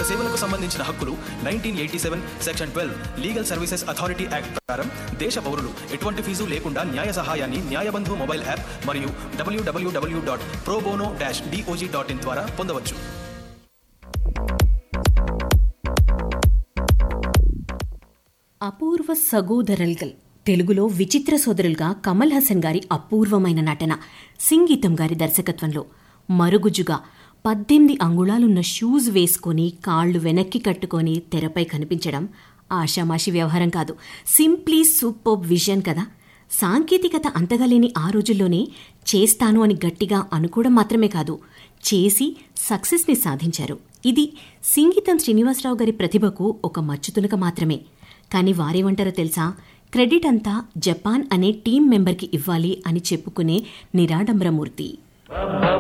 సాంకేతిక సేవలకు సంబంధించిన హక్కులు nineteen eighty seven section twelve legal services authority act ప్రకారం దేశ పౌరులు ఎటువంటి ఫీజు లేకుండా న్యాయ సహాయాన్ని న్యాయబంధు మొబైల్ యాప్ మరియు WWW dot pro bono dash DOJ dot in ద్వారా పొందవచ్చు అపూర్వ సగోదరల్గల్ తెలుగులో విచిత్ర సోదరులుగా కమల్ హాసన్ గారి అపూర్వమైన నటన సింగీతం గారి దర్శకత్వంలో మరుగుజ్జుగా పద్దెనిమిది అంగుళాలున్న షూస్ వేసుకొని కాళ్ళు వెనక్కి కట్టుకొని తెరపై కనిపించడం ఆషామాషి వ్యవహారం కాదు సింప్లీ సూపర్ విజన్ కదా సాంకేతికత అంతగా లేని ఆ రోజుల్లోనే చేస్తాను అని గట్టిగా అనుకోవడం మాత్రమే కాదు చేసి సక్సెస్ని సాధించారు ఇది సింగీతం శ్రీనివాసరావు గారి ప్రతిభకు ఒక మచ్చుతునక మాత్రమే కానీ వారేమంటారో తెలుసా క్రెడిట్ అంతా జపాన్ అనే టీం మెంబర్కి ఇవ్వాలి అని చెప్పుకునే నిరాడంబరమూర్తి